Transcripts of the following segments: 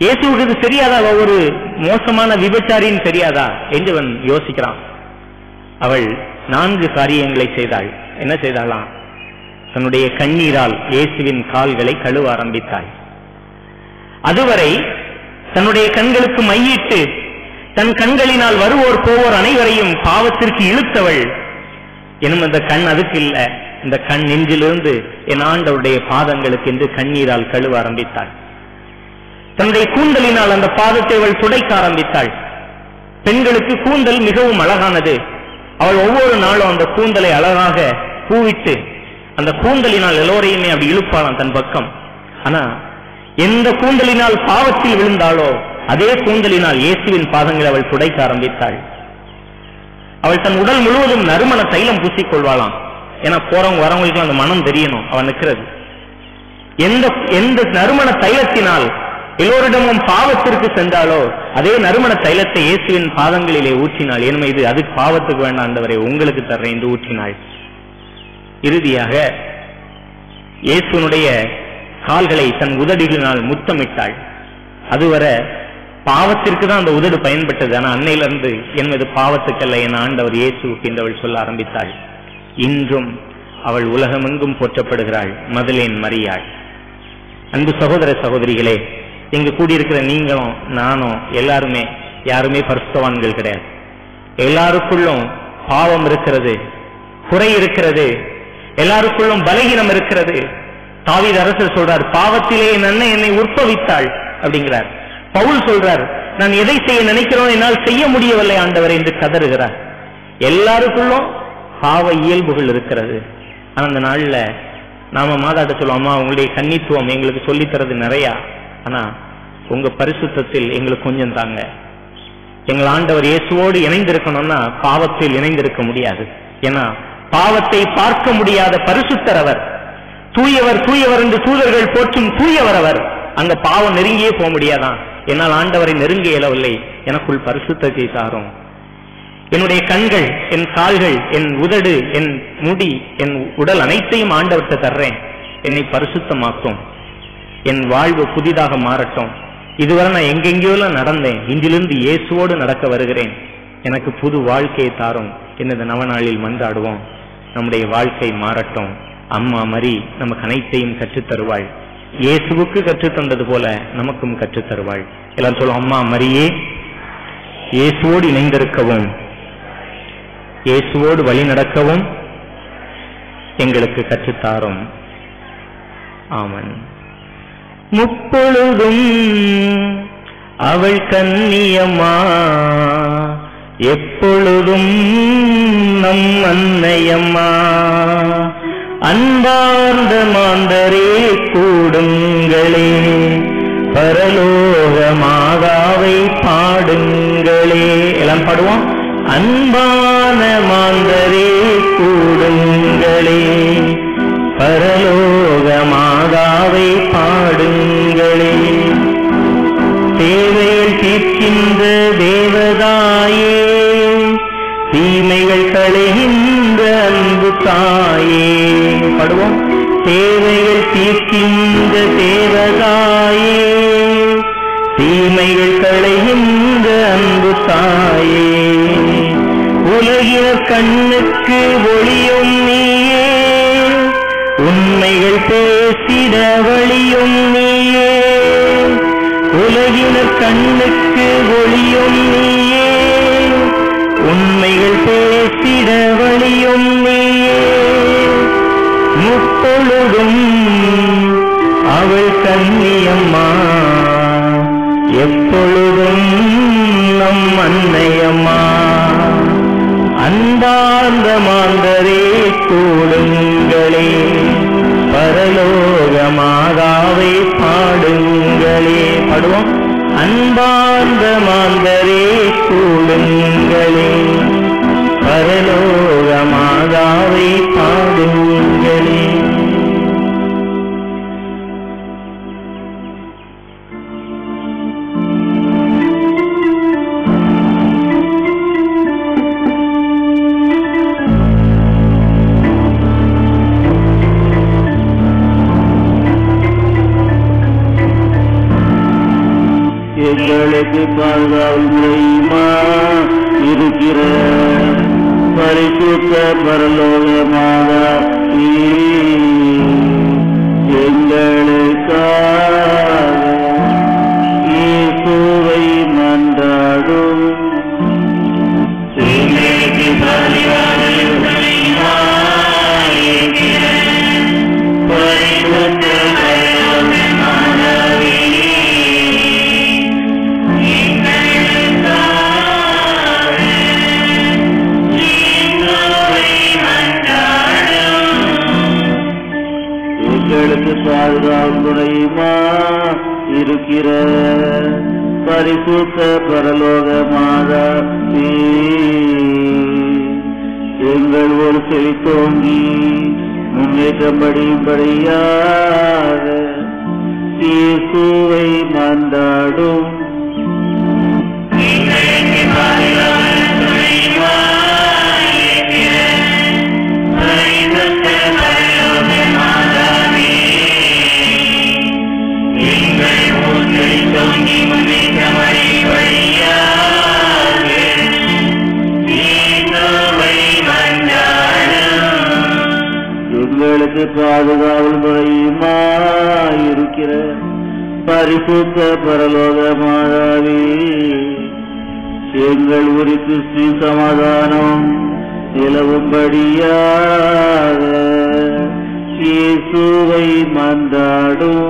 இயேசுவுக்கு இது தெரியாதா அவ ஒரு மோசமான விபச்சாரின்னு தெரியாதா என்று அவன் யோசிக்கிறான் அவள் நான்கு காரியங்களை செய்தாள் என்ன செய்தாளாம் தன்னுடைய கண்ணீரால் இயேசுவின் கால்களை கழுவ ஆரம்பித்தாள் அதுவரை தன்னுடைய கண்களுக்கு மையிட்டு தன் கண்களினால் வருவோர் போவோர் அனைவரையும் பாவத்திற்கு இழுத்தவள் எனும் அந்த கண் அதுக்கு இல்ல இந்த கண் நெஞ்சிலிருந்து என் ஆண்டவருடைய பாதங்களுக்கு என்று கண்ணீரால் கழுவ ஆரம்பித்தாள் தன்னுடைய கூந்தலினால் அந்த பாதத்தை அவள் துடைக்க ஆரம்பித்தாள் பெண்களுக்கு கூந்தல் மிகவும் அழகானது அவள் ஒவ்வொரு நாளும் அந்த கூந்தலை அழகாக பூவிட்டு அந்த கூந்தலினால் எல்லோரையுமே அப்படி இழுப்பாளாம் தன் பக்கம் ஆனா எந்த கூந்தலினால் பாவத்தில் விழுந்தாளோ அதே கூந்தலினால் இயேசுவின் பாதங்களை அவள் துடைக்க ஆரம்பித்தாள் அவள் தன் உடல் முழுவதும் நறுமண தைலம் பூசிக்கொள்வாளாம் ஏன்னா போறவங்க வரவங்களுக்கு அந்த மனம் தெரியணும் அவன் நிற்கிறது எந்த எந்த நறுமண தைலத்தினால் எல்லோரிடமும் பாவத்திற்கு சென்றாலோ அதே நறுமண தைலத்தை இயேசுவின் பாதங்களிலே ஊற்றினாள் ஏனும் இது அது பாவத்துக்கு வேண்டாண்டவரை உங்களுக்கு தர்றேன் என்று ஊற்றினாள் இறுதியாக இயேசுனுடைய கால்களை தன் உதடுகளினால் முத்தமிட்டாள் அதுவரை பாவத்திற்கு தான் அந்த உதடு பயன்பட்டது ஆனா அன்னையிலிருந்து என்பது பாவத்துக்கல்ல என் ஆண்டவர் இயேசுவுக்கு என்று அவள் சொல்ல ஆரம்பித்தாள் இன்றும் அவள் உலகமெங்கும் போற்றப்படுகிறாள் மதலேன் மரியாள் அன்பு சகோதர சகோதரிகளே இங்கு கூடியிருக்கிற நீங்களும் நானும் எல்லாருமே யாருமே பரிசுத்தவான்கள் கிடையாது எல்லாருக்குள்ளும் பாவம் இருக்கிறது குறை இருக்கிறது எல்லாருக்குள்ளும் பலகீனம் இருக்கிறது தாவீது அரசர் சொல்றார் பாவத்திலே என் அண்ணன் என்னை உற்பவித்தாள் அப்படிங்கிறார் பவுல் சொல்றார் நான் எதை செய்ய நினைக்கிறோம் என்னால் செய்ய முடியவில்லை ஆண்டவர் என்று கதறுகிறார் எல்லாருக்குள்ளும் பாவ இயல்புகள் இருக்கிறது ஆனா அந்த நாள்ல நாம மாதாட்ட சொல்லுவோம் அம்மா உங்களுடைய கன்னித்துவம் எங்களுக்கு சொல்லித் தரது நிறையா ஆனா உங்க பரிசுத்தத்தில் எங்களுக்கு கொஞ்சம் தாங்க எங்கள் ஆண்டவர் இயேசுவோடு இணைந்திருக்கணும்னா பாவத்தில் இணைந்திருக்க முடியாது ஏன்னா பாவத்தை பார்க்க முடியாத பரிசுத்தர் அவர் தூயவர் தூயவர் என்று தூதர்கள் போற்றும் தூயவர் அவர் அங்க பாவம் நெருங்கியே போக முடியாதான் என்னால் ஆண்டவரை நெருங்க இயலவில்லை எனக்குள் பரிசுத்தத்தை தாரும் என்னுடைய கண்கள் என் கால்கள் என் உதடு என் முடி என் உடல் அனைத்தையும் ஆண்டவர்கிட்ட தர்றேன் என்னை பரிசுத்தமாக்கும் என் வாழ்வு புதிதாக மாறட்டும் இதுவரை நான் எங்கெங்கேயோலாம் நடந்தேன் இன்றிலிருந்து இயேசுவோடு நடக்க வருகிறேன் எனக்கு புது வாழ்க்கையை தாரும் என்னது நவநாளில் மன்றாடுவோம் நம்முடைய வாழ்க்கை மாறட்டும் அம்மா மரி நமக்கு அனைத்தையும் கற்றுத் தருவாள் இயேசுவுக்கு கற்றுத் தந்தது போல நமக்கும் கற்றுத் தருவாள் எல்லாம் சொல்லும் அம்மா மரியே இயேசுவோடு இணைந்திருக்கவும் இயேசுவோடு வழி நடக்கவும் எங்களுக்கு கற்றுத்தாரும் ஆமன் முப்பொழுதும் அவள் கண்ணியம்மா எப்பொழுதும் நம் அன்னையம்மா அன்பார்ந்த மாந்தரே கூடுங்களே பரலோக மாதாவை பாடுங்களே எல்லாம் பாடுவோம் அன்பான மாந்தரே கூடுங்களே பரலோக மாதாவை பாடுங்களே தேவைகள் தீர்க்கின்ற தேவதாயே தீமைகள் களைகின்ற அன்பு தாயே பாடுவோம் தேவைகள் தீர்க்கின்ற தேவதாயே தீமைகள் களைகின்ற அன்பு தாயே உலகினர் கண்ணுக்கு ஒளியும் நீயே உண்மைகள் பேசிட வழியும் நீயே உலகினர் கண்ணுக்கு ஒளியும் நீயே உண்மைகள் பேசிட வழியும் நீயே முப்பொழுதும் அவள் கண்ணியம்மா எப்பொழுதும் நம் அன்னையம்மா அன்பார்ந்த மாந்தரே கூடுங்களே பரலோக மாதாவை பாடுங்களே பாடுவோம் அன்பார்ந்த மாந்தரே கூடுங்களே பரலோக மாதாவை பாடுங்களே எங்களுக்கு பாதுகாவல்மா இருக்கிற பரிசுத்த பரலோகமாக எங்களுக்காக இயேசுவை மன்றாடும் எங்களுக்கு பாதுகாவல்மா இருக்கிற பரிசுத்த பரலோகமாகவே எங்களுக்கு பாதுகாப்புடையுமா இருக்கிற பரிசுத்த பரலோக மாதா எங்கள் ஒரு செவி தோங்கி முன்னேற்றம்படிபடியாக இயேசுவை மன்றாடும் எங்களுக்கு பாதுகாவல் முறையுமா இருக்கிற பரிசுத்த பரலோக மாதாவே எங்கள் ஒரு கிறிஸ்து சமாதானம் நிலவும்படியாக இயேசுவை மன்றாடும்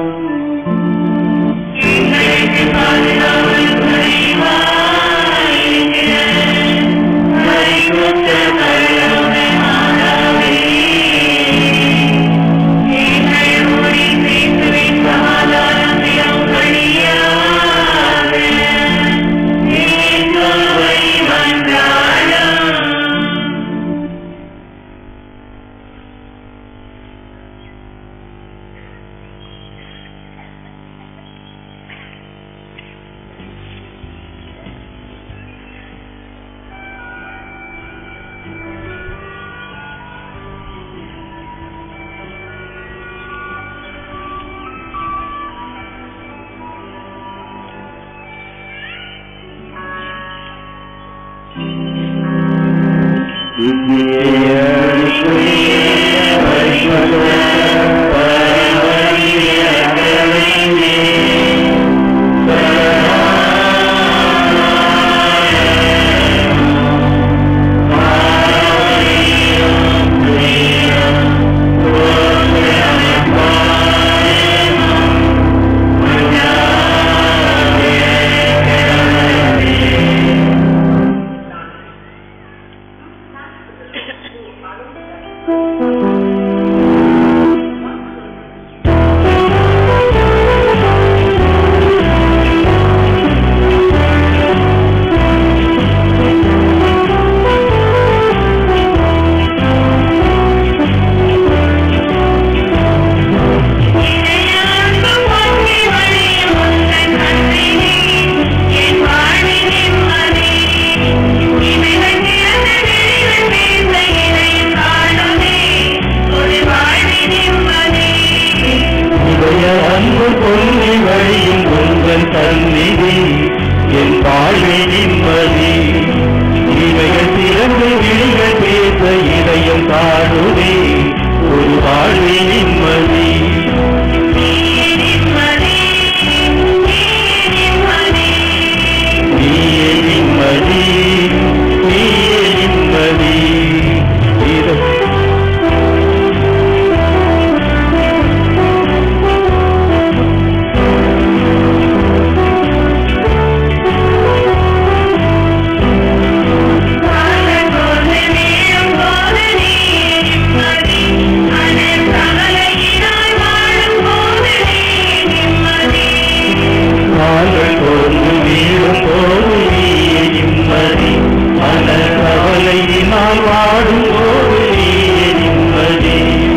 இதய அன்பு பொன்னி வழியும் உங்கள் சந்நிதி என் வாழ்வை நிம்மதி இவைகள் திறந்து விழிகள் பேச இதயம் காணுதே ஒரு வாழ்வை நிம்மதி நீயே நிம்மதி நீயே நிம்மதி இது நாங்கள் தோன்று வீழும் போது நீயே நிம்மதி மன கவலையினால் வாடும் போது நீயே நிம்மதி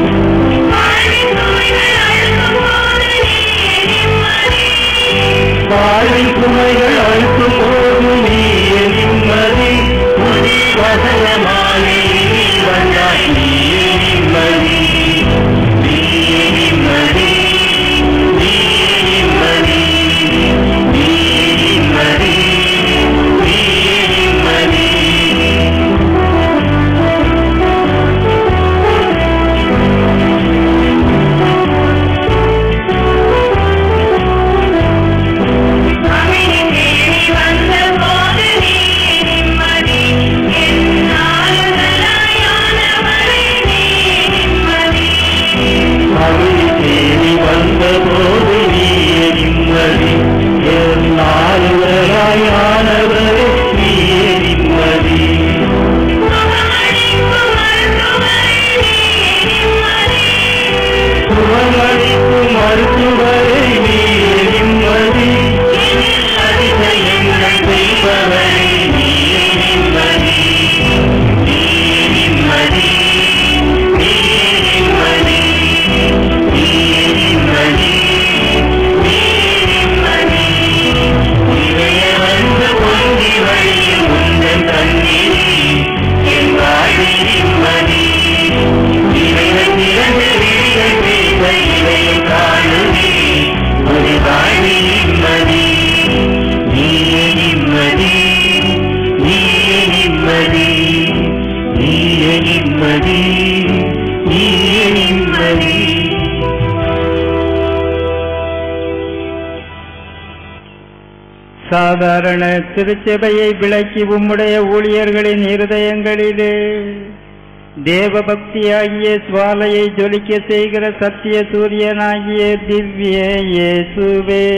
வாழ்வின் சுமைகள் அழுத்தும் போது நீயே நிம்மதி வசனமாய் நீ வந்தாய் நீயே நிம்மதி நீயே நிம்மதி நீயே நிம்மதி நீயே சாதாரண திருச்சபையை விளக்கி உம்முடைய ஊழியர்களின் இருதயங்களிலே தேவபக்தியாகிய சுவாலையை ஜொலிக்க செய்கிற சத்திய சூரியனாகிய திவ்ய இயேசுவே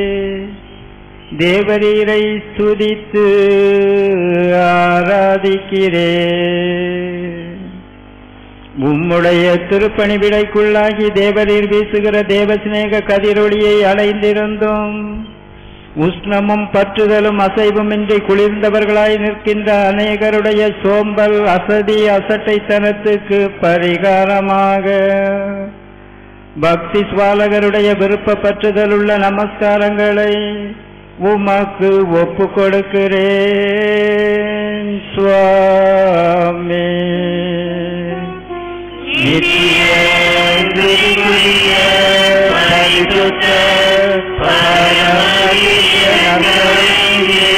தேவரீரை ஸ்துதித்து ஆராதிக்கிறேன் உம்முடைய திருப்பணி விடைக்குள்ளாகி தேவரீர் வீசுகிற தேவசிநேக கதிரொளியை அடைந்திருந்தோம் உஷ்ணமும் பற்றுதலும் அசைவுமின்றி குளிர்ந்தவர்களாய் நிற்கின்ற அநேகருடைய சோம்பல் அசதி அசட்டைத்தனத்துக்கு பரிகாரமாக பக்தி சுவாலகருடைய விருப்ப பற்றுதலுள்ள நமஸ்காரங்களை உமக்கு ஒப்பு கொடுக்கிறேன் சுவாமி நித்திய துதிக்குரிய பரிசுத்த பரமகிய நகரிலே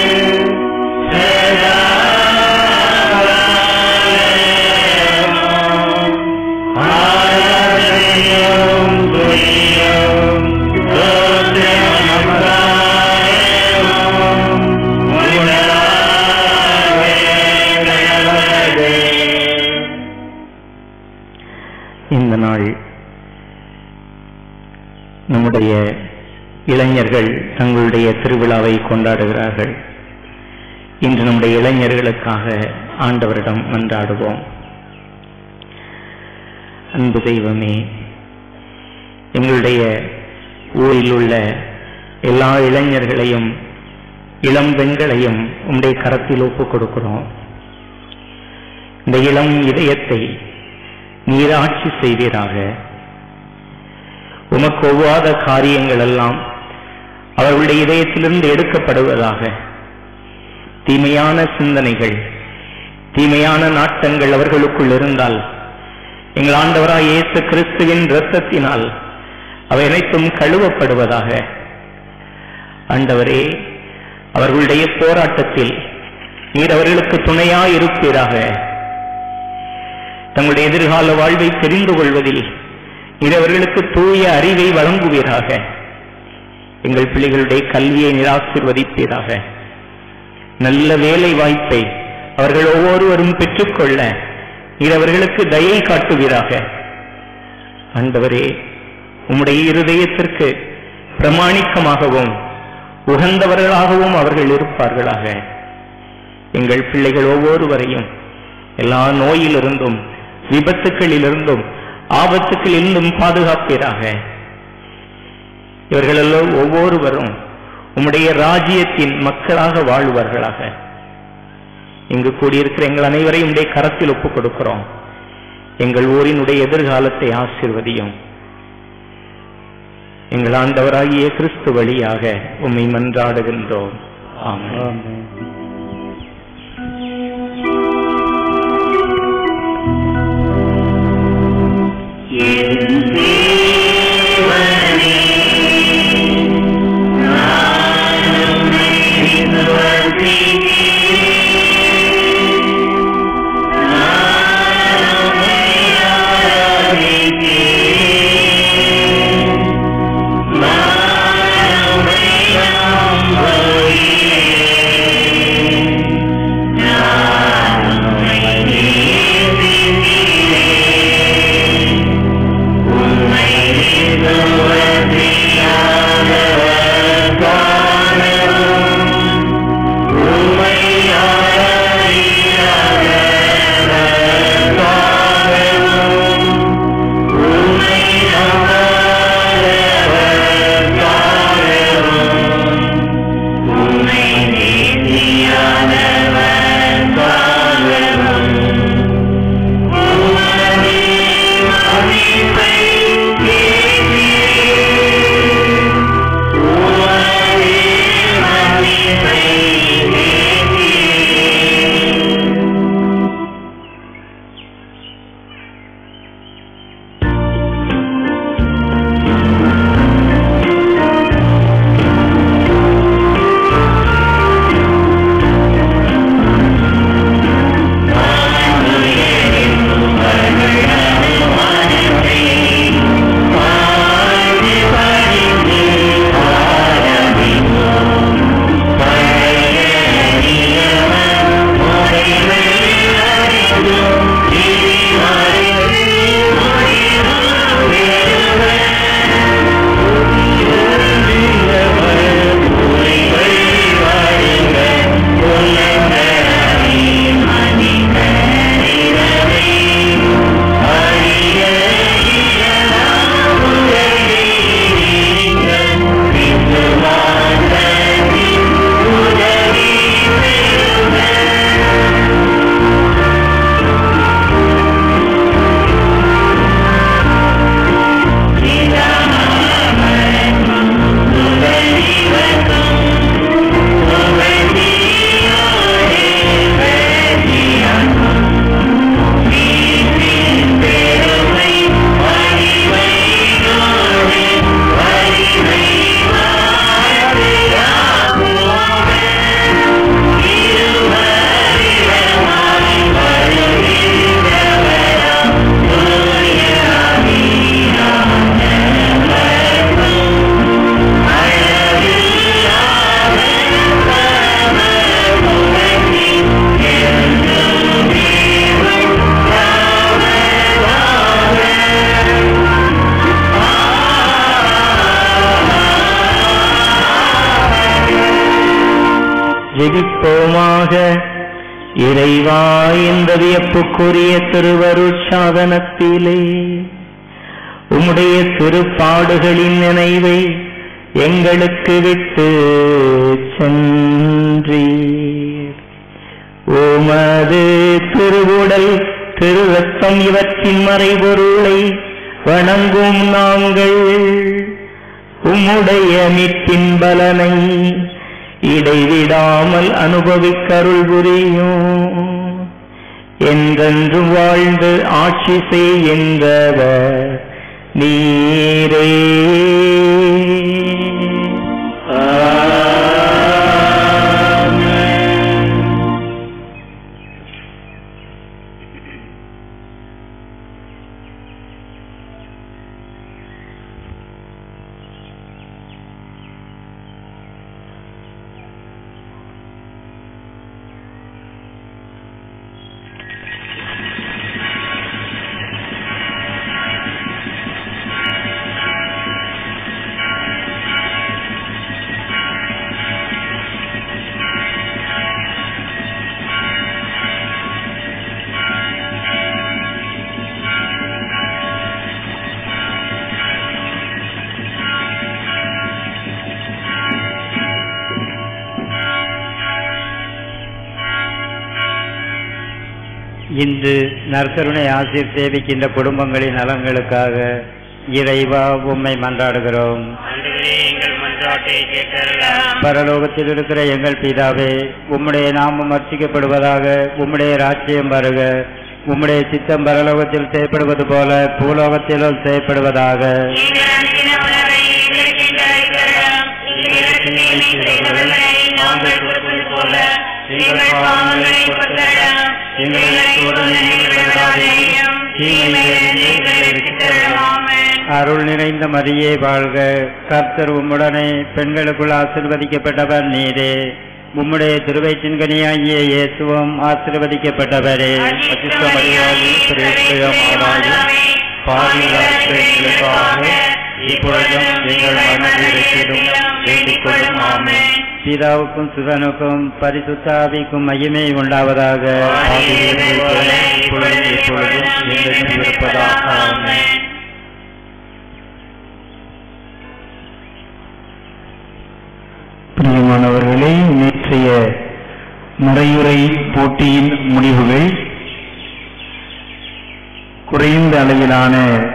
சதா ஆராதனையும் துதியும் ஸ்தோத்திரம் நமஸ்காரமும் உண்டாக கடவுளே. இந்த நாள் நம்முடைய இளைஞர்கள் தங்களுடைய திருவிழாவை கொண்டாடுகிறார்கள் இன்று நம்முடைய இளைஞர்களுக்காக ஆண்டவரிடம் மன்றாடுவோம் அன்பு தெய்வமே எங்களுடைய ஊரில் உள்ள எல்லா இளைஞர்களையும் இளம் பெண்களையும் உம்முடைய கரத்தில் ஒப்புக் கொடுக்கிறோம் இந்த இளம் இதயத்தை நீர் ஆட்சி செய்வீராக உமக்கு ஒவ்வாத காரியங்கள் எல்லாம் அவர்களுடைய இதயத்திலிருந்து எடுக்கப்படுவதாக தீமையான சிந்தனைகள் தீமையான நாட்டங்கள் அவர்களுக்குள் இருந்தால் எங்கள் ஆண்டவராய் இயேசு கிறிஸ்துவின் இரத்தத்தினால் அவை அனைத்தும் கழுவப்படுவதாக ஆண்டவரே அவர்களுடைய போராட்டத்தில் நீர் அவர்களுக்கு துணையாய் இருப்பீராக தங்களுடைய எதிர்கால வாழ்வை தெரிந்து கொள்வதில் நீர் அவர்களுக்கு தூய அறிவை வழங்குவீராக எங்கள் பிள்ளைகளுடைய கல்வியை நிராசிர்வதிப்பீராக நல்ல வேலை வாய்ப்பை அவர்கள் ஒவ்வொருவரும் பெற்றுக்கொள்ள நீர் அவர்களுக்கு தயை காட்டுவீராக ஆண்டவரே உம்முடைய இருதயத்திற்கு பிரமாணிக்கமாகவும் உகந்தவர்களாகவும் அவர்கள் இருப்பார்களாக எங்கள் பிள்ளைகள் ஒவ்வொருவரையும் எல்லா நோயிலிருந்தும் விபத்துக்களிலிருந்தும் ஆபத்துக்களிலிருந்தும் பாதுகாப்பீராக இவர்களெல்லாம் ஒவ்வொருவரும் உம்முடைய ராஜ்யத்தின் மக்களாக வாழ்வார்களாக இங்கு கூடியிருக்கிற எங்கள் அனைவரையும் உடைய கரத்தில் ஒப்புக் கொடுக்கிறோம் எங்கள் ஊரினுடைய எதிர்காலத்தை ஆசிர்வதியும் எங்கள் ஆண்டவராகிய கிறிஸ்து வழியாக உம்மை மன்றாடுகின்றோம் ஆமென் Yeah. ஜெபிப்போமாக இறைவா இந்த வியப்புக்குரிய திருவருட் சாதனத்திலே உம்முடைய திருப்பாடுகளின் நினைவை எங்களுக்கு விட்டு சென்றீர் உமது திருவுடல் திரு ரத்தம் இவற்றின் மறைபொருளை வணங்கும் நாங்கள் உம்முடைய மீட்பின் பலனை இடைவிடாமல் அனுபவிக்கருள் புரியும் என்றென்றும் வாழ்ந்து ஆட்சி செய்கின்றவர் நீரே இன்று நற்கருணை ஆசிர் சேவிக்கின்ற குடும்பங்களின் நலன்களுக்காக இறைவா உம்மை மன்றாடுகிறோம் ஆண்டவரே எங்கள் மன்றாட்டை கேட்டருளாம் பரலோகத்தில் இருக்கிற எங்கள் பிதாவே உம்முடைய நாமம் அர்ச்சிக்கப்படுவதாக உம்முடைய ராஜ்யம் வருக உம்முடைய சித்தம் பரலோகத்தில் செய்யப்படுவது போல பூலோகத்திலும் செய்யப்படுவதாக எங்கள் அன்பின உணவை எங்களுக்கு இன்று அளித்தருளாம். எங்களுக்கு தீமை செய்தவர்களை நாங்கள் பொறுப்பது போல எங்கள் பாவங்களை பொறுத்தருளாம். எங்களை சோதனையில் விடாதேயும் தீமையிலிருந்து எங்களை ரட்சித்தருளும். ஆமென். அருள் நிறைந்த மரியே வாழ்க கர்த்தர் உம்முடனே பெண்களுக்குள் ஆசிர்வதிக்கப்பட்டவர் நீரே உம்முடைய திருவயிற்றின் கனியாகிய இயேசுவும் ஆசிர்வதிக்கப்பட்டவரே பரிசுத்த மரியாதை பிரேஸ்தயமானாலே பாவிகளுக்காக இப்பொழுதும் எங்கள் மனதிலும் வேண்டிக் கொள்ளும் ஆமென் பிதாவுக்கும் சுதனுக்கும் பரிசுத்தாவிக்கும் மகிமை உண்டாவதாக ஆதியிலே போல இப்பொழுதும் எப்பொழுதும் என்றென்றும் இருப்பதாக ஆமென் பிரியமானவர்களே நேற்றைய மறையுறை போட்டியின் முடிவுகள் குறைந்த அளவிலான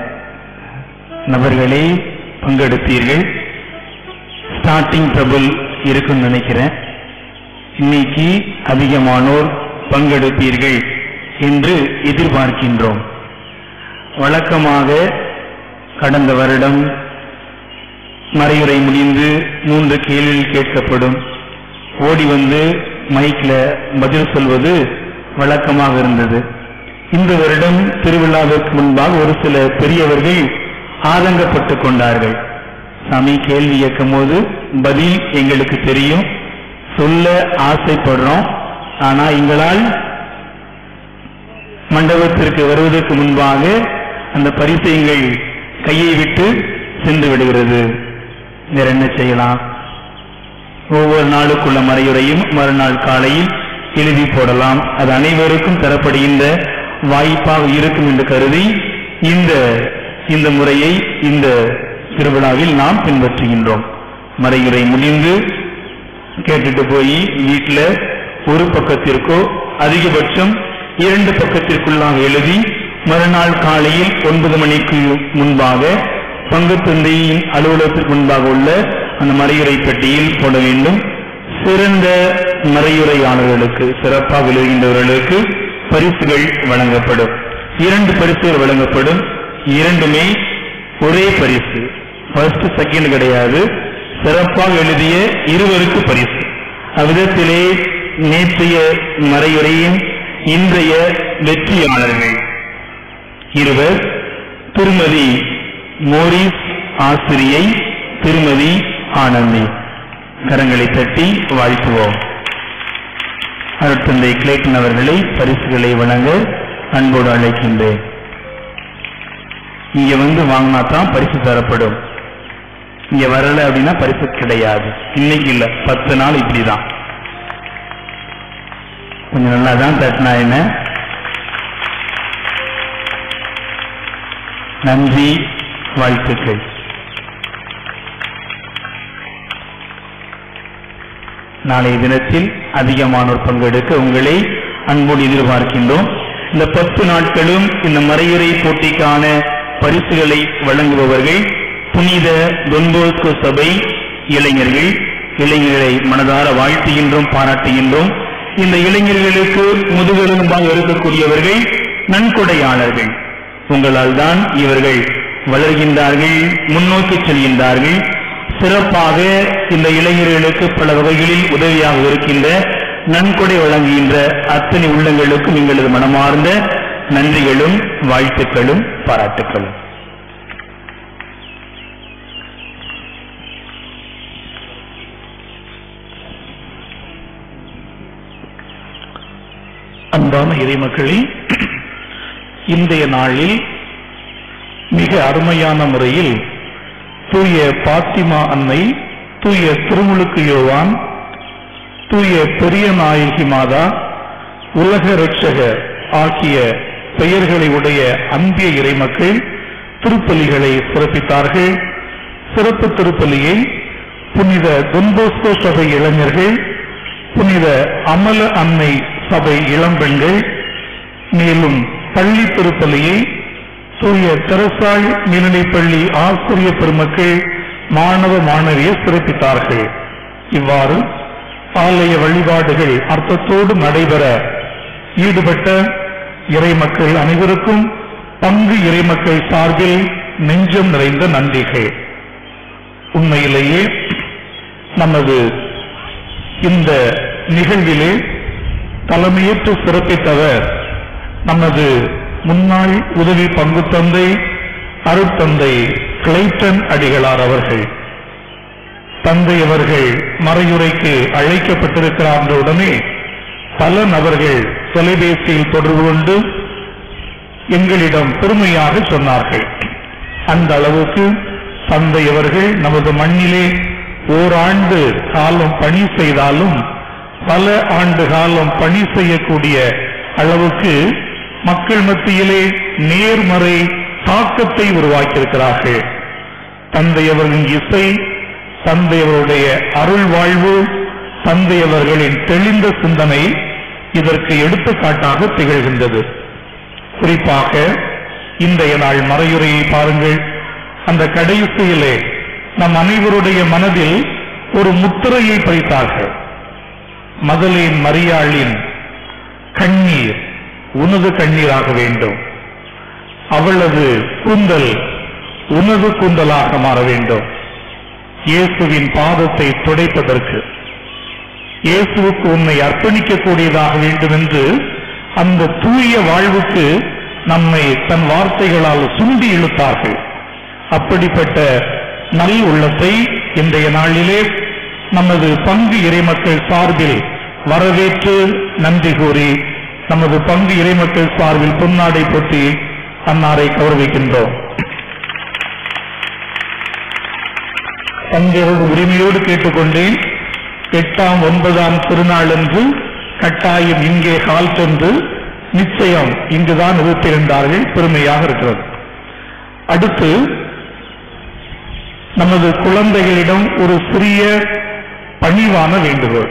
நபர்களே பங்கெடுத்தீர்கள் ஸ்டார்டிங் ட்ரபிள் இருக்குன்னு நினைக்கிறேன் இன்னைக்கு அதிகமானோர் பங்கெடுப்பீர்கள் என்று எதிர்பார்க்கின்றோம் வழக்கமாக கடந்த வருடம் மறையுறை முடிந்து மூன்று கேள்விகள் கேட்கப்படும் ஓடி வந்து மைக்ல பதில் சொல்வது வழக்கமாக இருந்தது இந்த வருடம் திருவிழாவிற்கு முன்பாக ஒரு சில பெரியவர்கள் ஆதங்கப்பட்டு கொண்டார்கள் சாமி கேள்வி கேட்கும் போது பதில் எங்களுக்கு தெரியும் சொல்ல ஆசைப்படுறோம் ஆனா எங்களால் மண்டபத்திற்கு வருவதற்கு முன்பாக அந்த பரிசை எங்கள் கையை விட்டு சென்று விடுகிறது வேற என்ன செய்யலாம் ஒவ்வொரு நாளுக்குள்ள மறையுறையும் மறுநாள் காலையில் எழுதி போடலாம் அது அனைவருக்கும் தரப்படுகின்ற வாய்ப்பாக இருக்கும் என்று கருதி இந்த இந்த முறையை இந்த திருவிழாவில் நாம் பின்பற்றுகின்றோம் மறையுறை முடிந்து கேட்டுட்டு போய் வீட்டுல ஒரு பக்கத்திற்கோ அதிகபட்சம் இரண்டு பக்கத்திற்குள்ளாக எழுதி மறுநாள் காலையில் ஒன்பது மணிக்கு முன்பாக பங்கு தந்தையின் அலுவலகத்திற்கு முன்பாக உள்ள அந்த மறையுறை பெட்டியில் போட வேண்டும் சிறந்த மறையுரையாளர்களுக்கு சிறப்பாக எழுதுகின்றவர்களுக்கு பரிசுகள் வழங்கப்படும் இரண்டு பரிசுகள் வழங்கப்படும் இரண்டுமே ஒரே பரிசு ஃபர்ஸ்ட் செகண்ட் கிடையாது சிறப்பாக எழுதிய இருவருக்கு பரிசு அவ்விதத்திலே நேற்றைய மறையுறையின் இன்றைய வெற்றியாளர்கள் இருவர் திருமதி மோரிஸ் ஆசிரியை திருமதி ஆனந்தி கரங்களை தட்டி வாழ்த்துவோம் அருட்தந்தை கிளேட்டன் அவர்களை பரிசுகளை வழங்க அன்போடு அழைக்கின்றேன் இங்க வந்து வாங்கினா தான் பரிசு தரப்படும் இங்க வரல அப்படின்னா பரிசு கிடையாது இன்னைக்கு இல்ல பத்து நாள் இப்படிதான் கொஞ்சம் நல்லா தான் தட்டினா என்ன நன்றி வாழ்த்துக்கள் நாளைய தினத்தில் அதிகமானோர் பங்கெடுக்க உங்களை அன்போடு எதிர்பார்க்கின்றோம் இந்த பத்து நாட்களும் இந்த மறையுறை போட்டிக்கான பரிசுகளை வழங்குபவர்கள் புனித தொன்போஸ்கோ சபை இளைஞர்கள் இளைஞர்களை மனதார வாழ்த்துகின்றோம் பாராட்டுகின்றோம் இந்த இளைஞர்களுக்கு முதுகெலும்பாக இருக்கக்கூடியவர்கள் நன்கொடையாளர்கள் உங்களால் தான் இவர்கள் வளர்கின்றார்கள் முன்னோக்கி செல்கின்றார்கள் சிறப்பாக இந்த இளைஞர்களுக்கு பல வகைகளில் உதவியாக இருக்கின்ற நன்கொடை வழங்குகின்ற அத்தனை உள்ளங்களுக்கும் எங்களது மனமார்ந்த நன்றிகளும் வாழ்த்துக்களும் பாராட்டுக்களும் அன்பான இறைமக்களே இன்றைய நாளில் மிக அருமையான முறையில் தூய பாத்திமா அன்னை தூய திருமுழுக்கு யோவான் தூய பெரிய நாயகி மாதா உலக ரட்சகர் ஆகிய பெயர்களை உடைய அன்பிய இறைமக்கள் திருப்பலிகளை சிறப்பித்தார்கள் சிறப்பு திருப்பலியை புனித தொன்போஸ்கோ சபை இளைஞர்கள் புனித அமல அன்னை சபை இளம்பெண்கள் மேலும் பள்ளி திருப்பலியை தூய தெரசாள் மேல்நிலைப்பள்ளி ஆசிரிய பெருமக்கள் மாணவ மாணவியர் சிறப்பித்தார்கள் இவ்வாறு ஆலய வழிபாடுகள் அர்த்தத்தோடு நடைபெற ஈடுபட்ட இறைமக்கள் அனைவருக்கும் பங்கு இறைமக்கள் சார்பில் நெஞ்சம் நிறைந்த நன்றிகள் உண்மையிலேயே நமது இந்த நிகழ்விலே தலைமையேற்று சிறப்பித்தவர் நமது முன்னாள் உதவி பங்கு தந்தை அருட்தந்தை கிளைட்டன் அடிகளார் அவர்கள் தந்தை அவர்கள் மறையுறைக்கு அழைக்கப்பட்டிருக்கிறார் என்ற உடனே பல நபர்கள் தொலைபேசியில் தொடர்பு கொண்டு எங்களிடம் பெருமையாக சொன்னார்கள் அந்த அளவுக்கு தந்தை அவர்கள் நமது மண்ணிலே ஓராண்டு காலம் பணி செய்தாலும் பல ஆண்டு காலம் பணி செய்யக்கூடிய அளவுக்கு மக்கள் மத்தியிலே நேர்மறை தாக்கத்தை உருவாக்கியிருக்கிறார்கள் தந்தை அவர்களின் இசை தந்தை அவருடைய அருள் வாழ்வு தந்தை அவர்களின் தெளிந்த சிந்தனை இதற்கு எடுத்துக்காட்டாக திகழ்கின்றது குறிப்பாக இன்றைய நாள் மறையுறையை பாருங்கள் அந்த கடைசியிலே நம் அனைவருடைய மனதில் ஒரு முத்திரையை பறித்தார்கள் மதலின் மரியாளின் கண்ணீர் உனது கண்ணீராக வேண்டும் அவளது கூந்தல் உனது கூந்தலாக மாற வேண்டும் இயேசுவின் பாதத்தை துடைப்பதற்கு இயேசுவுக்கு உன்னை அர்ப்பணிக்கக்கூடியதாக வேண்டும் என்று அந்த தூய வாழ்வுக்கு நம்மை தன் வார்த்தைகளால் சுண்டி இழுத்தார்கள் அப்படிப்பட்ட நல் உள்ளத்தை இன்றைய நாளிலே நமது பங்கு இறைமக்கள் சார்பில் வரவேற்று நன்றி கூறி நமது பங்கு இறைமக்கள் சார்பில் பொன்னாடை போட்டி அன்னாரை கௌரவிக்கின்றோம் தங்களோடு உரிமையோடு கேட்டுக்கொண்டேன் எட்டாம் ஒன்பதாம் திருநாளன்று கட்டாயம் இங்கே கால் சென்று நிச்சயம் இங்குதான் இருப்பிருந்தார்கள் பெருமையாக இருக்கிறது அடுத்து நமது குழந்தைகளிடம் ஒரு சிறிய பணிவான வேண்டுகோள்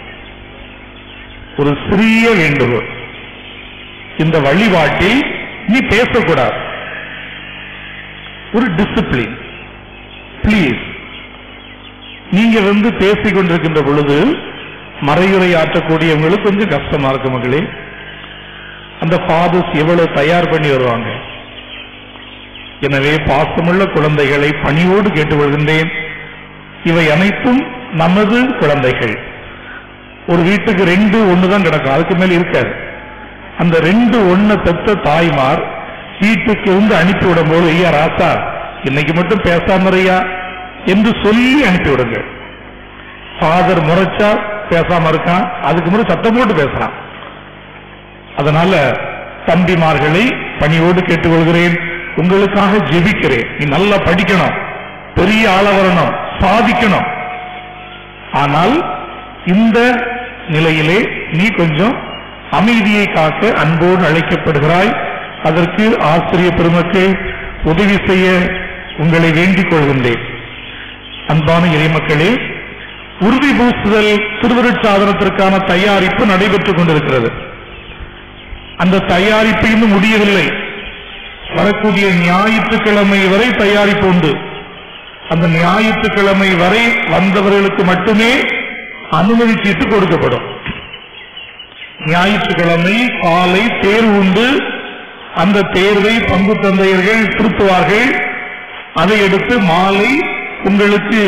ஒரு சிறிய வேண்டுகோள் இந்த வழிபாட்டில் நீ பேசக்கூடாது ஒரு டிசிப்ளின் ப்ளீஸ் நீங்க வந்து பேசிக் கொண்டிருக்கின்ற பொழுது மறையுறை ஆற்றக்கூடியவங்களுக்கு கொஞ்சம் கஷ்டமா இருக்கு மகளே அந்த ஃபாதர்ஸ் எவ்வளவு தயார் பண்ணி வருவாங்க எனவே பாசமுள்ள குழந்தைகளை பணியோடு கேட்டுக்கொள்கின்றேன் இவை அனைத்தும் நமது குழந்தைகள் ஒரு வீட்டுக்கு ரெண்டு ஒண்ணு தான் கிடக்கும் அதுக்கு மேல இருக்காது அந்த ரெண்டு ஒண்ணு பெத்த தாய்மார் வீட்டுக்கு வந்து அனுப்பி விடும்போது ஐயா ராசா இன்னைக்கு மட்டும் பேசாம இருயா என்று சொல்லி அனுப்பிவிடுங்க ஃபாதர் முறைச்சா பேசாம இருக்கான் அதுக்கு முன்னாடி சத்தம் போட்டு பேசுறான் அதனால தம்பிமார்களை பணியோடு கேட்டுக்கொள்கிறேன் உங்களுக்காக ஜெபிக்கிறேன் நீ நல்லா படிக்கணும் பெரிய ஆள வரணும் சாதிக்கணும் ஆனால் இந்த நிலையிலே நீ கொஞ்சம் அமைதியை காக்க அன்போடு அழைக்கப்படுகிறாய் அதற்கு ஆசிரிய பெருமக்கள் உதவி செய்ய உங்களை வேண்டிக் கொள்கின்றேன் அன்பான இறைமக்களே உறுதி பூசுதல் திருவருட்சாதனத்திற்கான தயாரிப்பு நடைபெற்றுக் கொண்டிருக்கிறது அந்த தயாரிப்பு இன்னும் முடியவில்லை வரக்கூடிய ஞாயிற்றுக்கிழமை வரை தயாரிப்பு உண்டு அந்த ஞாயிற்றுக்கிழமை வரை வந்தவர்களுக்கு மட்டுமே அனுமதி சீட்டு கொடுக்கப்படும் ஞாயிற்றுக்கிழமை காலை தேர்வு உண்டு அந்த தேர்வை பங்கு தந்தையர்கள் திருத்துவார்கள் அதை எடுத்து மாலை உங்களுக்கு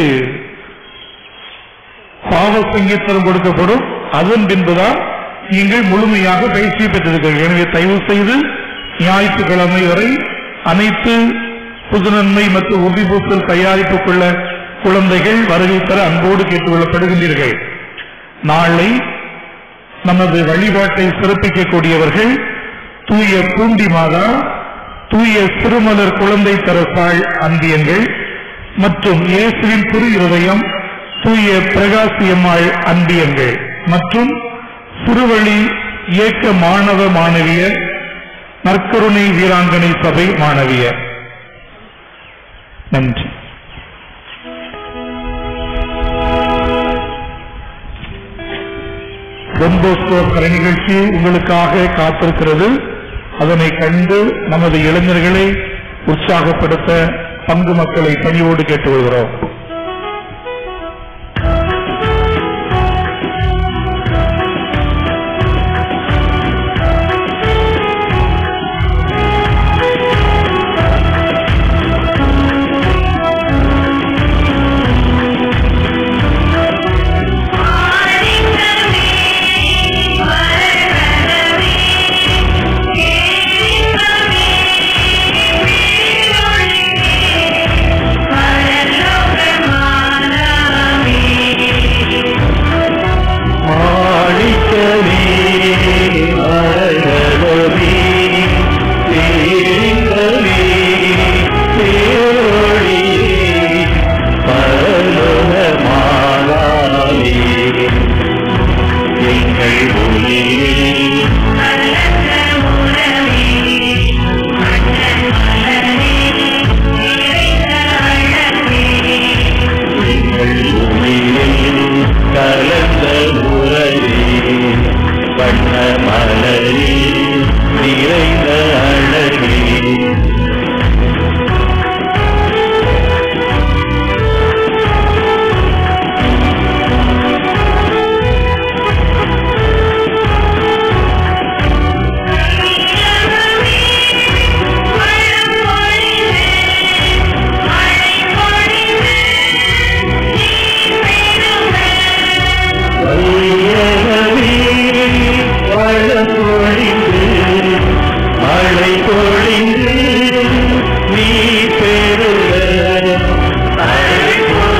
பாவ சங்கீதம் கொடுக்கப்படும் அதன் பின்புதான் நீங்கள் முழுமையாக பயிற்சி பெற்றிருக்கிறீர்கள் எனவே தயவு செய்து ஞாயிற்றுக்கிழமை வரை அனைத்து புதுநன்மை மற்றும் உறுதிபூசல் தயாரிப்புக்குள்ள குழந்தைகள் வருகை தர அன்போடு கேட்டுக்கொள்ளப்படுகின்றீர்கள் நாளை நமது வழிபாட்டை சிறப்பிக்கக்கூடியவர்கள் தூய பூண்டி மாதா தூய சிறுமலர் குழந்தை தரசாள் அன்பியங்கள் மற்றும் இயேசுவின் திரு இருதயம் தூய பிரகாசியம்மாள் அன்பியங்கள் மற்றும் சிறுவழி இயக்க மாணவ மாணவியர் நற்கருணை வீராங்கனை சபை மாணவியர் நன்றி பொன்போஸ்கோ கலை நிகழ்ச்சி உங்களுக்காக காத்திருக்கிறது அதனை கண்டு நமது இளைஞர்களை உற்சாகப்படுத்த பங்கு மக்களை பணியோடு கேட்டுக்கொள்கிறோம் மாணிக்கமே மரகதமே பேரின்பமே பேரொழியே பரலோக மாலாவே எங்கள் ஒளியே எங்கள் ஒளியே கலந்த உரையே வண்ண மலரே நிறைந்த அழகே வையகமே வளம் பொழிந்து மழை பொழிந்து நீ பெறுக மழை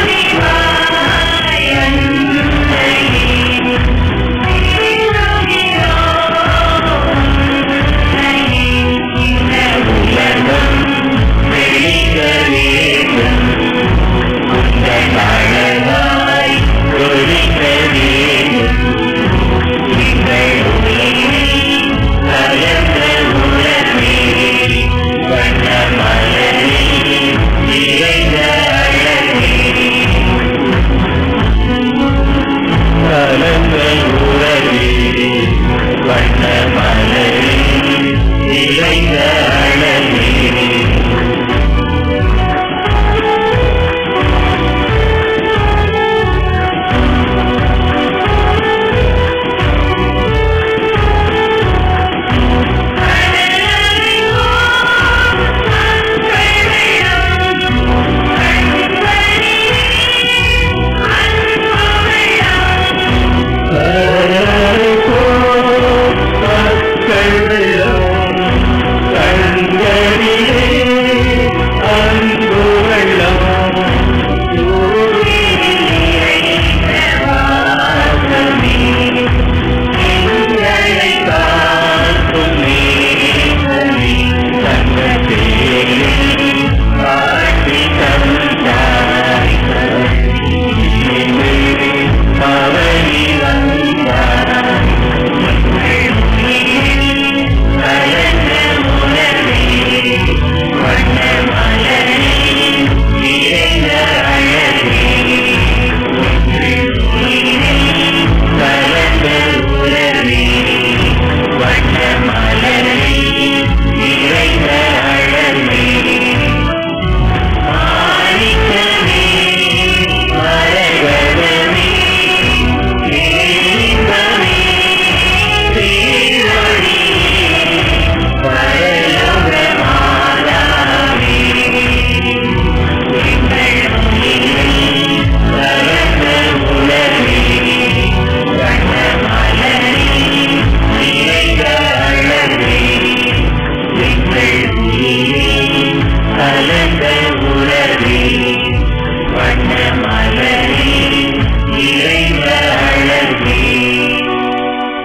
உலகம் வெளிக வேண்டும் அந்த மழலாய் ஒழிக்க வேண்டும் நீங்கள் உலகே கலந்த உலகே வண்ண மலரே நிறைந்த அழகே கலந்த உலகே வண்ண மலரே நிறைந்த அழகே மக்கள் வெள்ளம்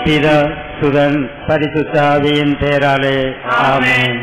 பிதா சுதன் பரிசுத்தாவியின் பேராலே ஆமென்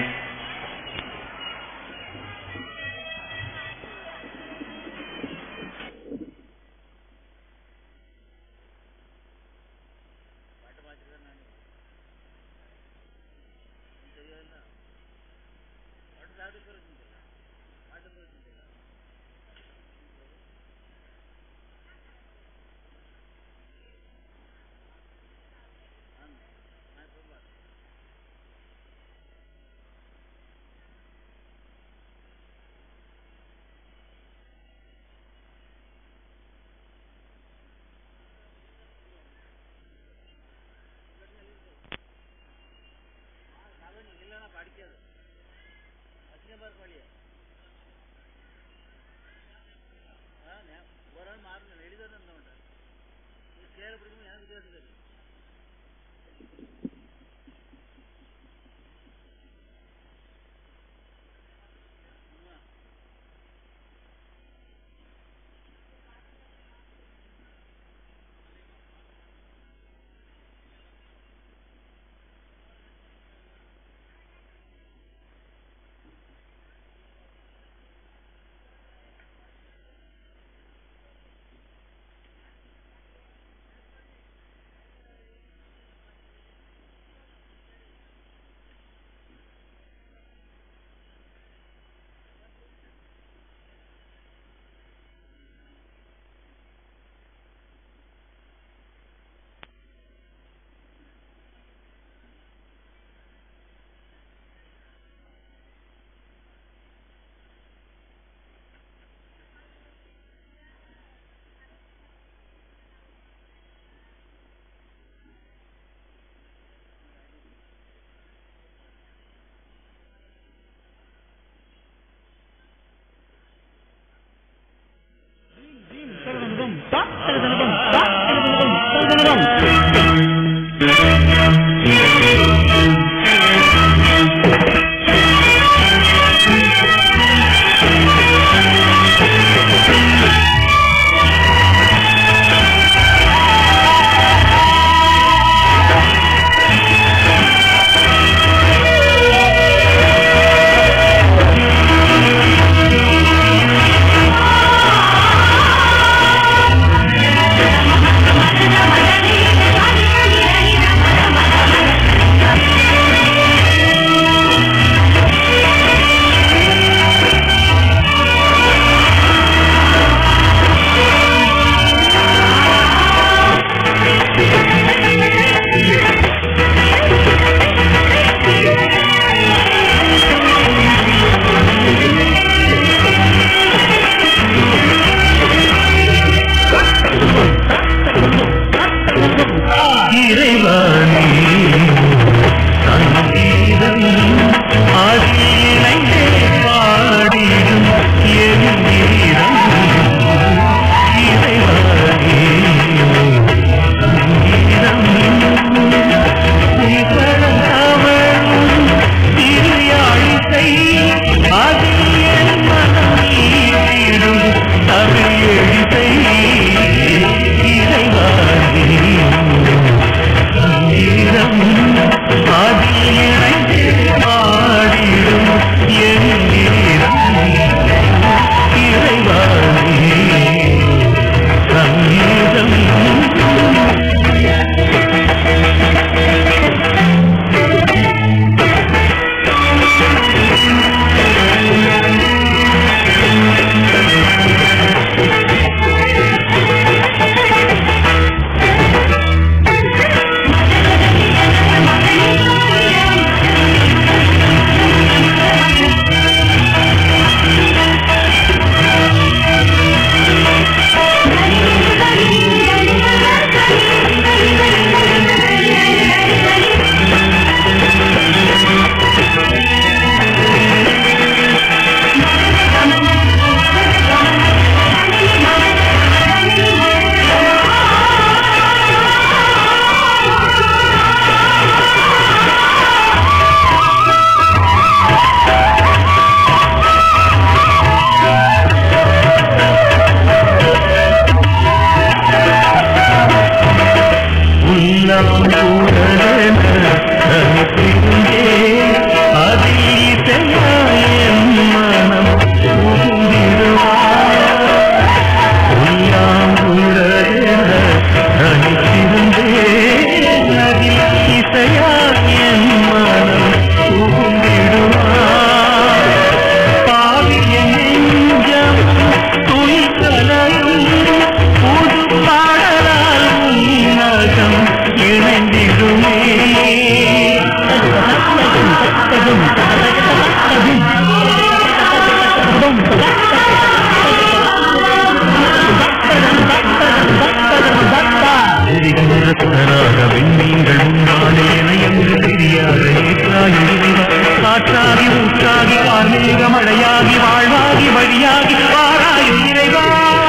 ரத்தனாக விண்மீன்கள் முன்னாலே நயங்கு தெரியாத ஏற்றாய் இறைவா காற்றாகி ஊற்றாகி ஆன்மீக மழையாகி வாழ்வாகி வழியாகி வாராய் இறைவா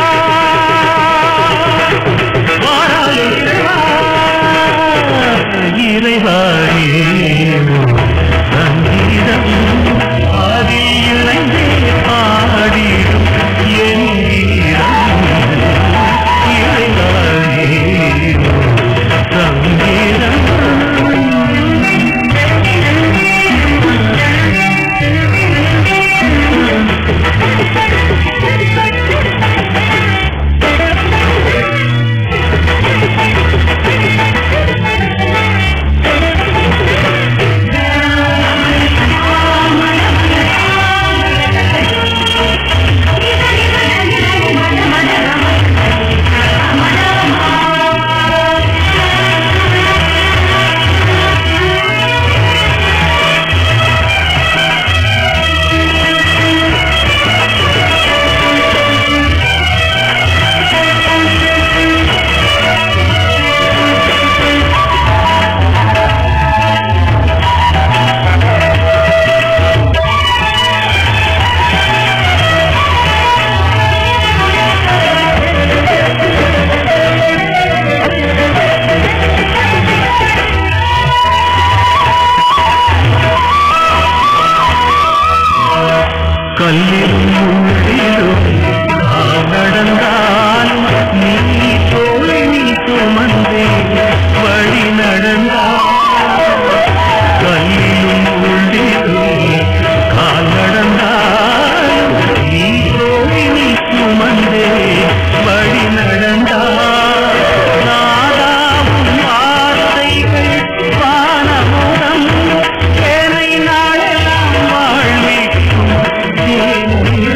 வாராய் இறைவா இறைவாயே சங்கீதம் அதில் இணைந்தே பாடிடும் என் வீரம் இறைவாயே சங்கீதம் கல்லிலும் உள்ளிலும் நான் நடந்தாலும் நீ தோழி நீ சுமந்தே வழி நடந்தால் கல்லிலும் உள்ளிலும் கால் நடந்தாலும் நீ தோழி நீ சுமந்தே வழி நடந்தால் நாதாவும் வார்த்தைகள் வானமுதம் ஏனை நாளெல்லாம் வாழ்விக்கும் தேனில்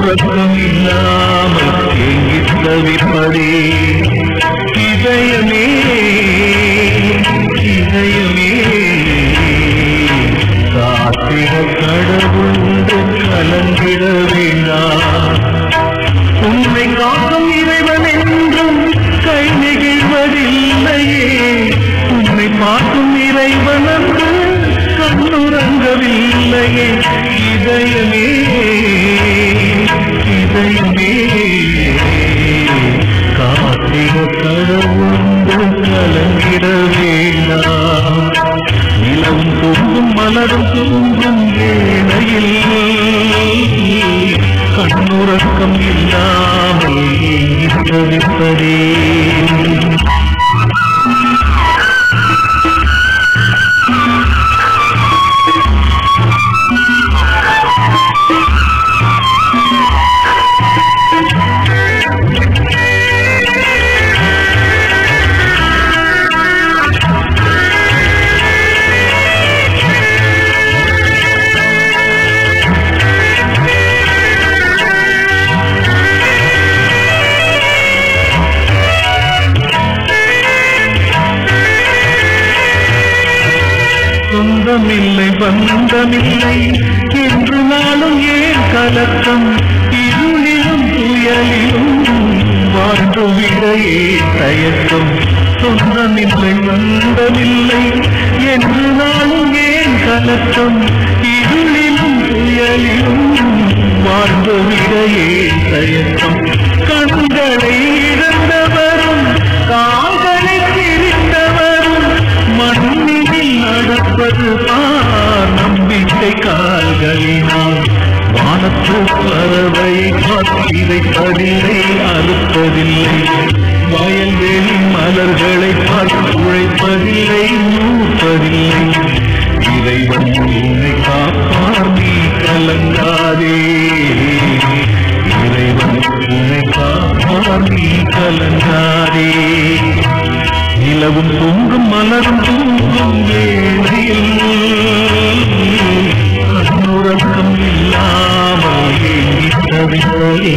கண்ணுறக்கம் இல்லாமல் ஏங்கி தவிப்பதே இதயமே இதயமே காத்திர கடவுள் உண்டு கலந்திட வேண்டாம் உன்னை காக்கும் இறைவன் என்றும் கை நெகிழ்வதில்லையே உன்னை பார்க்கும் இறைவன் அன்று கண்ணுறங்கவில்லையே இதயமே இதயமே காத்திர கடவுண்டு கலங்கிட வேண்டாம் நிலவும் தூங்கும் மலரும் தூங்கும் வேளையில் கண்ணுறக்கம் இல்லாமல் தவிப்பதே சொந்தமில்லை பந்தமில்லை என்று நாளும் ஏன் கலக்கம் இருளிலும் புயலிலும் வாழ்ந்து விடையே தயக்கம் சொந்தமில்லை பந்தமில்லை என்று நாளும் ஏன் கலக்கம் இருளிலும் புயலிலும் வாழ்ந்து விடையே தயக்கம் கண்களை இழந்தவரும் கால்களை பிரிந்தவரும் மண்ணில் நடப்பது பார் நம்பிக்கை கால்களினால் வானத்து பறவையை பார்த்திரை பதிலை அறுப்பதில்லை வயல்வெளி மலர்களை பார்த்து உழைப்பதில்லை நூற்பதில்லை இறைவன் உன்னை காப்பார் நீ கலங்காதே இறைவன் உன்னை காப்பார் நீ கலங்காதே நிலவும் தூங்கும் மலரும் தூங்கும் வேளையில் கண்ணுறக்கம் இல்லாமல் ஏங்கி தவிப்பதே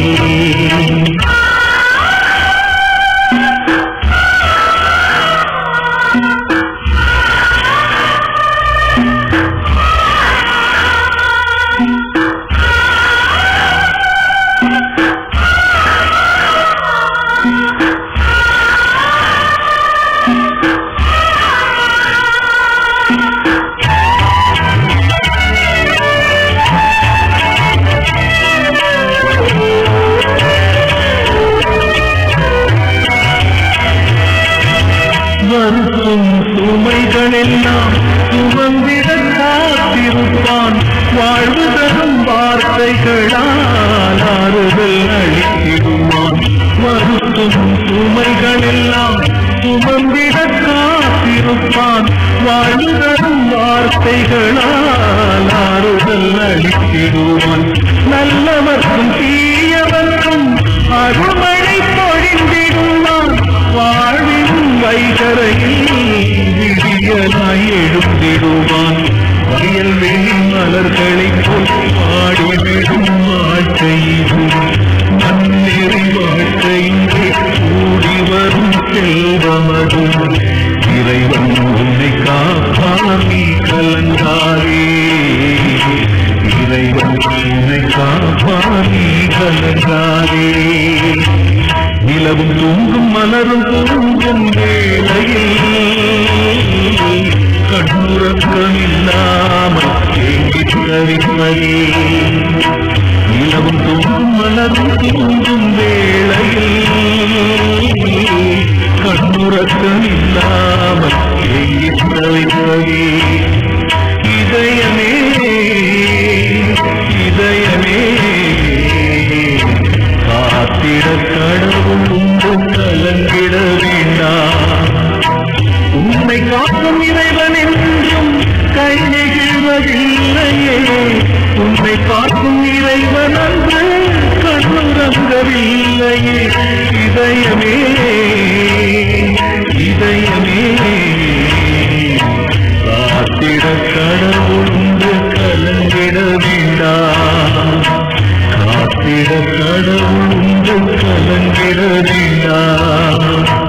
வருக்கும் சுமைகளெல்லாம் சுமந்திட காத்திருப்பான் வாழ்வு தரும் வார்த்தைகளால் ஆறுதல் அளித்திடுவான் வருக்கும் சுமைகளெல்லாம் சுமந்திட காத்திருப்பான் வாழ்வு தரும் வார்த்தைகளால் ஆறுதல் அளித்திடுவான் நல்லவர்க்கும் தீயவர்க்கும் அருள்மழை பொழிந்திடுவான் வாழ்வின் வைகரையில் விடியலாய் எழுந்திடுவான் வயல் வெளி மலர்களைப் போல் பாடிவிடும் வாழ்க்கை இது மண்ணெறி வாழ்க்கை இங்கே கூடி வரும் செல்வமதும் இறைவன் உன்னை காப்பார் நீ கலங்காதே இறைவன் உன்னை காப்பார் நீ கலங்காதே நிலவும் தூங்கும் மலரும் தூங்கும் வேளையில் கண்ணுறக்கம் இல்லாமல் ஏங்கி தவிப்பதே நிலவும் தூங்கும் மலரும் தூங்கும் வேளையில் கண்ணுறக்கம் இல்லாமல் ஏங்கி தவிப்பதே இதயமே இதயமே காத்திட கடவுள் உண்டு கலங்கிட வேண்டாம் உன்னை காக்கும் இறைவன் என்றும் கை நெகிழ்வதில்லையே உன்னை காக்கும் இறைவன் அன்று கண்ணுறங்கவில்லையே இதயமே இதயமே காத்திட கடவுள் உண்டு கலங்கிட வேண்டாம் காத்திட கடவுள் உங்கள் கலங்கிறதில்லா